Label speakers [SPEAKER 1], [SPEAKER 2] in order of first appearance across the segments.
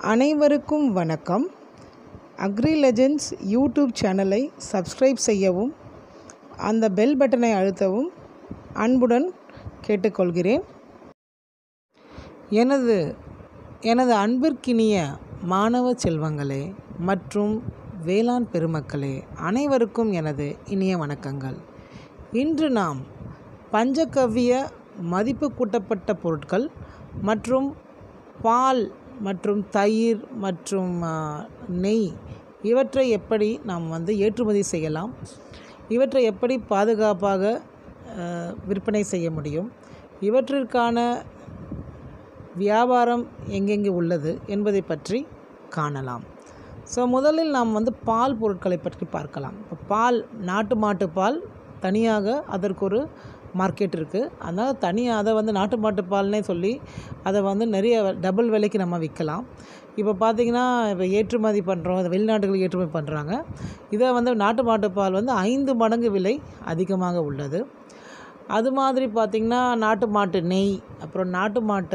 [SPEAKER 1] அனைவருக்கும் வணக்கம் agri legends YouTube சேனலை சப்ஸ்கிரைப் செய்யவும் அந்த பெல் பட்டனை அழுத்தவும் அன்புடன் கேட்டுக்கொள்கிறேன் எனது எனது அன்பிற்கினிய மாணவ செல்வங்களே மற்றும் வேளாண் பெருமக்களே அனைவருக்கும் எனது இனிய வணக்கங்கள் இன்று நாம் பஞ்சகவ்ய மதிப்பு கூட்டப்பட்ட பொருட்கள் மற்றும் பால் மற்றும் தயிர் மற்றும் ஆ, நெய் இவற்றை எப்படி நாம் வந்து ஏற்றுமதி செய்யலாம் இவற்றை எப்படி பாதுகாப்பாக ஆ, விற்பனை செய்ய முடியும் இவற்றிற்கான வியாபாரம் எங்கெங்கே உள்ளது என்பதை பற்றி காணலாம் ஸோ முதலில் நாம் வந்து பால் பொருட்களை பற்றி பார்க்கலாம் இப்போ பால் நாட்டு மாட்டு பால் தனியாக அதற்கு ஒரு மார்க்கெட் இருக்குது அதனால் தனியாக அதை வந்து நாட்டு மாட்டு பால்னே சொல்லி அதை வந்து நிறைய டபுள் விலைக்கு நம்ம விற்கலாம் இப்போ பார்த்திங்கன்னா இப்போ ஏற்றுமதி பண்ணுறோம் அதை வெளிநாட்டுகளுக்கு ஏற்றுமதி பண்ணுறாங்க இதை வந்து நாட்டு மாட்டு பால் வந்து ஐந்து மடங்கு விலை அதிகமாக உள்ளது அது மாதிரி பார்த்திங்கன்னா நாட்டு மாட்டு நெய் அப்புறம் நாட்டு மாட்டு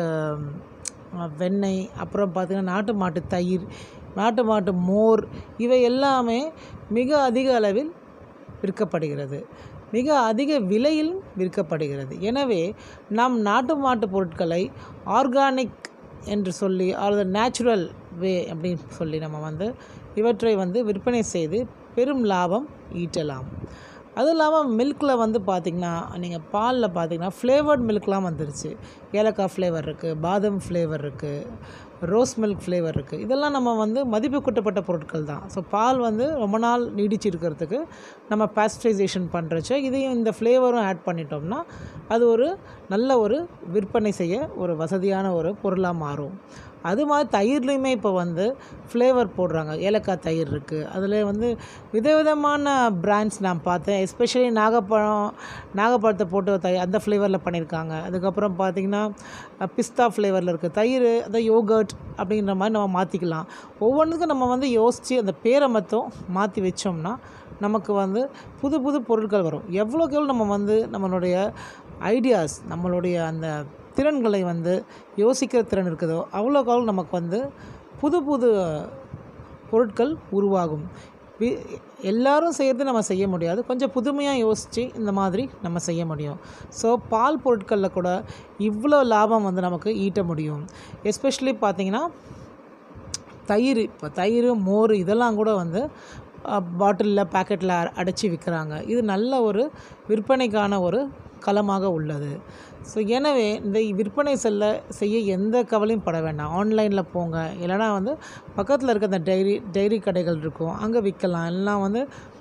[SPEAKER 1] ம், வெண்ணெய் அப்புறம் பார்த்திங்கன்னா நாட்டு மாட்டு தயிர் நாட்டு மாட்டு மோர் இவை எல்லாமே மிக அதிக அளவில் விற்கப்படுகிறது மிக அதிக விலையிலும் விற்கப்படுகிறது எனவே நம் நாட்டு மாட்டு பொருட்களை ஆர்கானிக் என்று சொல்லி அல்லது நேச்சுரல் வே அப்படின்னு சொல்லி நம்ம வந்து இவற்றை வந்து விற்பனை செய்து பெரும் லாபம் ஈட்டலாம் அதுவும் இல்லாமல் மில்கில் வந்து பார்த்திங்கன்னா நீங்கள் பாலில் பார்த்தீங்கன்னா ஃப்ளேவர்ட் மில்க்லாம் வந்துருச்சு ஏலக்காய் ஃப்ளேவர் இருக்குது பாதாம் ஃப்ளேவர் இருக்குது ரோஸ் மில்க் ஃப்ளேவர் இருக்குது இதெல்லாம் நம்ம வந்து மதிப்பு கூட்டப்பட்ட பொருட்கள் தான் ஸோ பால் வந்து ரொம்ப நாள் நீடிச்சு இருக்கிறதுக்கு நம்ம பாஸ்டரைசேஷன் பண்ணுறச்ச இதையும் இந்த ஃப்ளேவரும் ஆட் பண்ணிட்டோம்னா அது ஒரு நல்ல ஒரு விற்பனை செய்ய ஒரு வசதியான ஒரு பொருளாக மாறும் அது மாதிரி தயிர்லேயுமே இப்போ வந்து ஃப்ளேவர் போடுறாங்க ஏலக்காய் தயிர் இருக்குது அதில் வந்து விதவிதமான பிராண்ட்ஸ் நான் பார்த்தேன் எஸ்பெஷலி நாகப்பழம் நாகப்பழத்தை போட்டு தயிர் அந்த ஃப்ளேவரில் பண்ணியிருக்காங்க அதுக்கப்புறம் பார்த்திங்கன்னா பிஸ்தா ஃப்ளேவரில் இருக்குது தயிர் அந்த யோகர்ட் அப்படிங்கிற மாதிரி நம்ம மாற்றிக்கலாம் ஒவ்வொன்றுக்கும் நம்ம வந்து யோசித்து அந்த பேரை மட்டும் மாற்றி வச்சோம்னா நமக்கு வந்து புது புது பொருட்கள் வரும் எவ்வளோக்கு எவ்வளோ நம்ம வந்து நம்மளுடைய ஐடியாஸ் நம்மளுடைய அந்த திறன்களை வந்து யோசிக்கிற திறன் இருக்குதோ அவ்வளோக்கு அவ்வளோ நமக்கு வந்து புது புது பொருட்கள் உருவாகும் வி- எல்லாரும் செய்கிறது நம்ம செய்ய முடியாது கொஞ்சம் புதுமையாக யோசித்து இந்த மாதிரி நம்ம செய்ய முடியும் ஸோ பால் பொருட்களில் கூட இவ்வளோ லாபம் வந்து நமக்கு ஈட்ட முடியும் எஸ்பெஷலி பார்த்தீங்கன்னா தயிர் இப்போ தயிர் மோர் இதெல்லாம் கூட வந்து பாட்டிலில் பேக்கெட்டில் அடைச்சி விற்கிறாங்க இது நல்ல ஒரு விற்பனைக்கான ஒரு களமாக உள்ளது ஸோ எனவே இந்த விற்பனை செல்ல செய்ய எந்த கவலையும் பட வேண்டாம் ஆன்லைனில் போங்க இல்லைனா வந்து பக்கத்தில் இருக்க அந்த டைரி டைரி கடைகள் இருக்கும் அங்கே விற்கலாம் எல்லாம் வந்து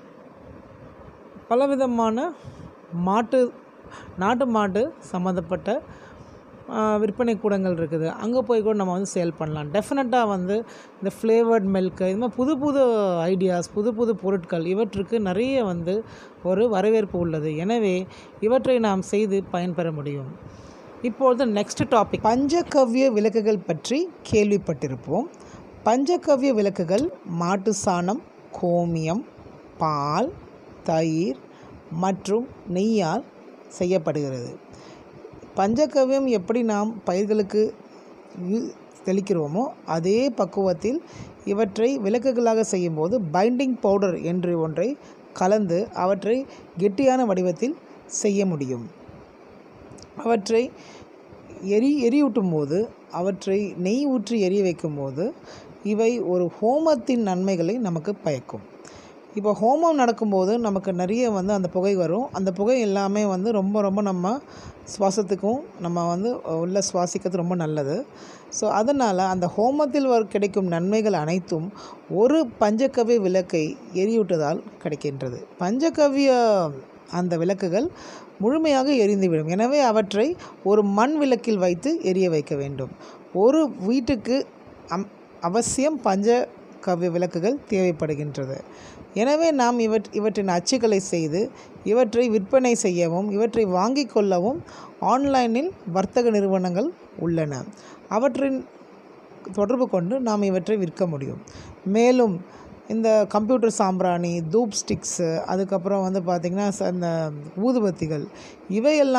[SPEAKER 1] பலவிதமான மாட்டு நாட்டு மாட்டு சம்மந்தப்பட்ட ஆ, விற்பனை கூடங்கள் இருக்குது அங்கே போய் கூட நம்ம வந்து சேல் பண்ணலாம் டெஃபினட்டாக வந்து இந்த ஃப்ளேவர்ட் மில்க்கு இது மாதிரி புது புது ஐடியாஸ் புது புது பொருட்கள் இவற்றுக்கு நிறைய வந்து ஒரு வரவேற்பு உள்ளது எனவே இவற்றை நாம் செய்து பயன்பெற முடியும் இப்பொழுது நெக்ஸ்ட் டாபிக் பஞ்சகவ்ய விளக்குகள் பற்றி கேள்விப்பட்டிருப்போம் பஞ்சகவ்ய விளக்குகள் மாட்டு சாணம் கோமியம் பால் தயிர் மற்றும் நெய்யால் செய்யப்படுகிறது பஞ்சகவ்யம் எப்படி நாம் பயிர்களுக்கு யூ- தெளிக்கிறோமோ அதே பக்குவத்தில் இவற்றை விளக்குகளாக செய்யும்போது பைண்டிங் பவுடர் என்று ஒன்றை கலந்து அவற்றை கெட்டியான வடிவத்தில் செய்ய முடியும் அவற்றை எரி எரியூட்டும் போது அவற்றை நெய் ஊற்றி எரிய வைக்கும்போது இவை ஒரு ஹோமத்தின் நன்மைகளை நமக்கு பயக்கும் இப்போ ஹோமம் நடக்கும்போது நமக்கு நிறைய வந்து அந்த புகை வரும் அந்த புகை எல்லாமே வந்து ரொம்ப ரொம்ப நம்ம சுவாசத்துக்கும் நம்ம வந்து உள்ள சுவாசிக்கிறது ரொம்ப நல்லது ஸோ அதனால் அந்த ஹோமத்தில் வர கிடைக்கும் நன்மைகள் அனைத்தும் ஒரு பஞ்சகவ்ய விளக்கை எரியூட்டுவதால் கிடைக்கின்றது பஞ்சகவ்ய அந்த விளக்குகள் முழுமையாக எரிந்துவிடும் எனவே அவற்றை ஒரு மண் விளக்கில் வைத்து எரிய வைக்க வேண்டும் ஒரு வீட்டுக்கு அம் அவசியம் பஞ்ச கவ்ய விளக்குகள் தேவைப்படுகின்றது எனவே நாம் இவற் இவற்றின் அச்சுக்களை செய்து இவற்றை விற்பனை செய்யவும் இவற்றை வாங்கிக் கொள்ளவும் ஆன்லைனில் வர்த்தக நிறுவனங்கள் உள்ளன அவற்றின் தொடர்பு கொண்டு நாம் இவற்றை விற்க முடியும் மேலும் இந்த கம்ப்யூட்டர் சாம்பிராணி தூப் ஸ்டிக்ஸு அதுக்கப்புறம் வந்து பார்த்திங்கன்னா ச- இந்த ஊதுபத்திகள் இவையெல்லாம்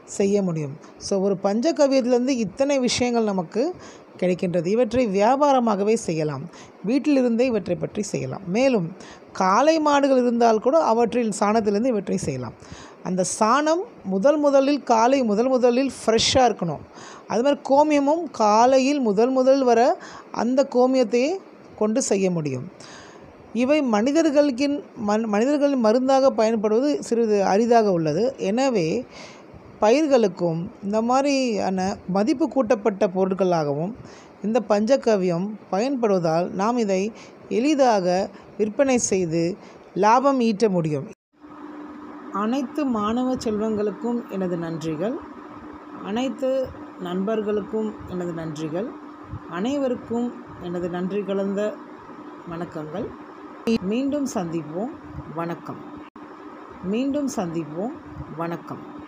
[SPEAKER 1] செய்ய முடியும் ஸோ ஒரு பஞ்சகவியத்திலேருந்து இத்தனை விஷயங்கள் நமக்கு கிடைக்கின்றது இவற்றை வியாபாரமாகவே செய்யலாம் வீட்டிலிருந்தே இவற்றை பற்றி செய்யலாம் மேலும் காளை மாடுகள் இருந்தால் கூட அவற்றில் சாணத்திலிருந்து இவற்றை செய்யலாம் அந்த சாணம் முதல் முதலில் காலை முதல் முதலில் ஃப்ரெஷ்ஷாக இருக்கணும் அது மாதிரி கோமியமும் காலையில் முதல் முதல் வர அந்த கோமியத்தையே கொண்டு செய்ய முடியும் இவை மனிதர்களுக்கின் மண் மனிதர்களின் மருந்தாக பயன்படுவது சிறிது அரிதாக உள்ளது எனவே பயிர்களுக்கும் இந்த மாதிரியான மதிப்பு கூட்டப்பட்ட பொருட்களாகவும் இந்த பஞ்சகவ்யம் பயன்படுவதால் நாம் இதை எளிதாக விற்பனை செய்து லாபம் ஈட்ட முடியும் அனைத்து மாணவ செல்வங்களுக்கும் எனது நன்றிகள் அனைத்து நண்பர்களுக்கும் எனது நன்றிகள் அனைவருக்கும் எனது நன்றி கலந்த வணக்கங்கள் மீண்டும் சந்திப்போம் வணக்கம் மீண்டும் சந்திப்போம் வணக்கம்